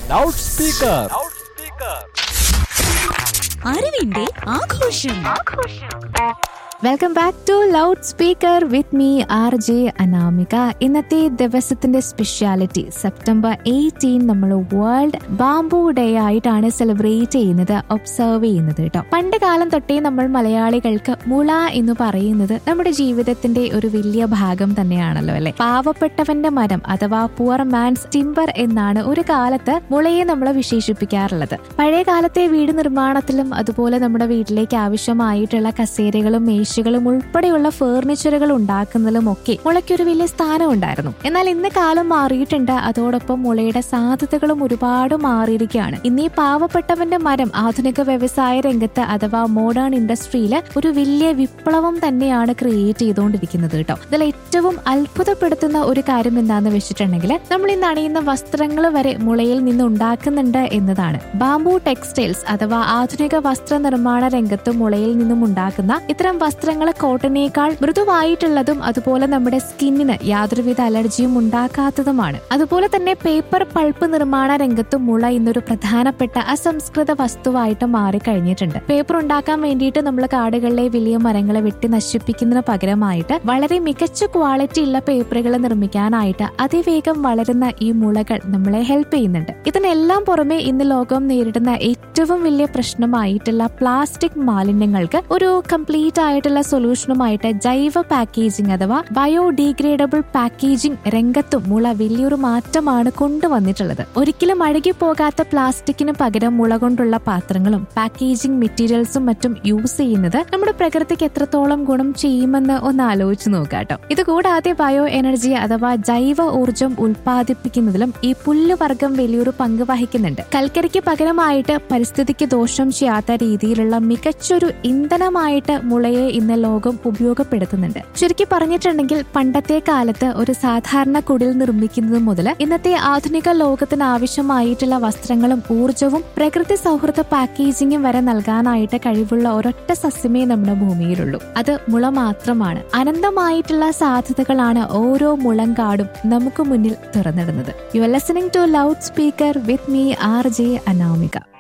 loud speaker അറിവിന്റെ ആഘോഷം welcome back to loud speaker with me R J Anamika ഇന്നത്തെ ദിവസത്തിന്റെ സ്പെഷ്യാലിറ്റി സെപ്റ്റംബർ എയ്റ്റീൻ നമ്മൾ വേൾഡ് ബാംബു ഡേ ആയിട്ടാണ് സെലിബ്രേറ്റ് ചെയ്യുന്നത് ഒബ്സർവ് ചെയ്യുന്നത് കേട്ടോ പണ്ട് കാലം തൊട്ടേ നമ്മൾ മലയാളികൾക്ക് മുള എന്ന് പറയുന്നത് നമ്മുടെ ജീവിതത്തിന്റെ ഒരു വലിയ ഭാഗം തന്നെയാണല്ലോ അല്ലെ പാവപ്പെട്ടവന്റെ മരം അഥവാ പുവർ മാൻസ് ടിംബർ എന്നാണ് ഒരു കാലത്ത് മുളയെ നമ്മൾ വിശേഷിപ്പിക്കാറുള്ളത് പഴയ കാലത്തെ വീട് നിർമ്മാണത്തിലും അതുപോലെ നമ്മുടെ വീട്ടിലേക്ക് ആവശ്യമായിട്ടുള്ള കസേരകളും മേശകളും ഉൾപ്പെടെയുള്ള ഫേർണിച്ചറുകൾ ഉണ്ടാക്കുന്നതിലും ഒക്കെ മുളയ്ക്കൊരു വലിയ സ്ഥാനം ഉണ്ടായിരുന്നു എന്നാൽ ഇന്ന് കാലം മാറിയിട്ടുണ്ട് അതോടൊപ്പം മുളയുടെ സാധ്യതകളും ഒരുപാട് മാറിയിരിക്കുകയാണ് ഇന്ന് ഈ പാവപ്പെട്ടവന്റെ മരം ആധുനിക വ്യവസായ രംഗത്ത് അഥവാ മോഡേൺ ഇൻഡസ്ട്രിയിൽ ഒരു വലിയ വിപ്ലവം തന്നെയാണ് ക്രിയേറ്റ് ചെയ്തുകൊണ്ടിരിക്കുന്നത് കേട്ടോ ഇതിൽ ഏറ്റവും അത്ഭുതപ്പെടുത്തുന്ന ഒരു കാര്യം എന്താന്ന് വെച്ചിട്ടുണ്ടെങ്കിൽ നമ്മൾ ഇന്ന് അണിയുന്ന വസ്ത്രങ്ങൾ വരെ മുളയിൽ നിന്ന് ഉണ്ടാക്കുന്നുണ്ട് എന്നതാണ് ബാംബു ടെക്സ്റ്റൈൽസ് അഥവാ ആധുനിക വസ്ത്ര നിർമ്മാണ രംഗത്ത് മുളയിൽ നിന്നും ഉണ്ടാക്കുന്ന ഇത്തരം വസ്ത്രങ്ങൾ കോട്ടനേക്കാൾ മൃദുവായിട്ടുള്ളതും അതുപോലെ നമ്മുടെ സ്കിന്നിന് യാതൊരുവിധ അലർജിയും ഉണ്ടാക്കാത്തതുമാണ് അതുപോലെ തന്നെ പേപ്പർ പൾപ്പ് നിർമ്മാണ രംഗത്ത് മുള ഇന്നൊരു പ്രധാനപ്പെട്ട അസംസ്കൃത വസ്തുവായിട്ട് മാറിക്കഴിഞ്ഞിട്ടുണ്ട് പേപ്പർ ഉണ്ടാക്കാൻ വേണ്ടിയിട്ട് നമ്മൾ കാടുകളിലെ വലിയ മരങ്ങളെ വെട്ടി നശിപ്പിക്കുന്നതിന് പകരമായിട്ട് വളരെ മികച്ച ക്വാളിറ്റി ഉള്ള പേപ്പറുകൾ നിർമ്മിക്കാനായിട്ട് അതിവേഗം വളരുന്ന ഈ മുളകൾ നമ്മളെ ഹെൽപ്പ് ചെയ്യുന്നുണ്ട് ഇതിനെല്ലാം പുറമെ ഇന്ന് ലോകം നേരിടുന്ന ഏറ്റവും വലിയ പ്രശ്നമായിട്ടുള്ള പ്ലാസ്റ്റിക് മാലിന്യങ്ങൾക്ക് ഒരു കംപ്ലീറ്റ് ആയിട്ടുള്ള സൊല്യൂഷനുമായിട്ട് ജൈവ പാക്കേജിംഗ് അഥവാ ബയോഡീഗ്രേഡബിൾ പാക്കേജിംഗ് രംഗത്തും മുള വലിയൊരു മാറ്റമാണ് കൊണ്ടുവന്നിട്ടുള്ളത് ഒരിക്കലും അഴുകി പോകാത്ത പ്ലാസ്റ്റിക്കിന് പകരം മുള കൊണ്ടുള്ള പാത്രങ്ങളും പാക്കേജിംഗ് മെറ്റീരിയൽസും മറ്റും യൂസ് ചെയ്യുന്നത് നമ്മുടെ പ്രകൃതിക്ക് എത്രത്തോളം ഗുണം ചെയ്യുമെന്ന് ഒന്ന് ആലോചിച്ച് നോക്കാട്ടോ ഇത് കൂടാതെ ബയോ എനർജി അഥവാ ജൈവ ഊർജം ഉൽപ്പാദിപ്പിക്കുന്നതിലും ഈ പുല്ലുവർഗം വലിയൊരു പങ്ക് വഹിക്കുന്നുണ്ട് കൽക്കരിക്ക് പകരമായിട്ട് പരിസ്ഥിതിക്ക് ദോഷം ചെയ്യാത്ത രീതിയിലുള്ള മികച്ചൊരു ഇന്ധനമായിട്ട് മുളയെ ഇന്ന് ലോകം ഉപയോഗപ്പെടുത്തുന്നുണ്ട് ചുരുക്കി പറഞ്ഞിട്ടുണ്ടെങ്കിൽ പണ്ടത്തെ കാലത്ത് ഒരു സാധാരണ കുടിൽ നിർമ്മിക്കുന്നത് മുതൽ ഇന്നത്തെ ആധുനിക ലോകത്തിന് ആവശ്യമായിട്ടുള്ള വസ്ത്രങ്ങളും ഊർജവും പ്രകൃതി സൗഹൃദ പാക്കേജിംഗും വരെ നൽകാനായിട്ട് കഴിവുള്ള ഒരൊറ്റ സസ്യമേ നമ്മുടെ ഭൂമിയിലുള്ളൂ അത് മുള മാത്രമാണ് അനന്തമായിട്ടുള്ള സാധ്യതകളാണ് ഓരോ മുളങ്കാടും നമുക്ക് മുന്നിൽ തുറന്നിടുന്നത് you are listening to loud speaker with me R J Anamika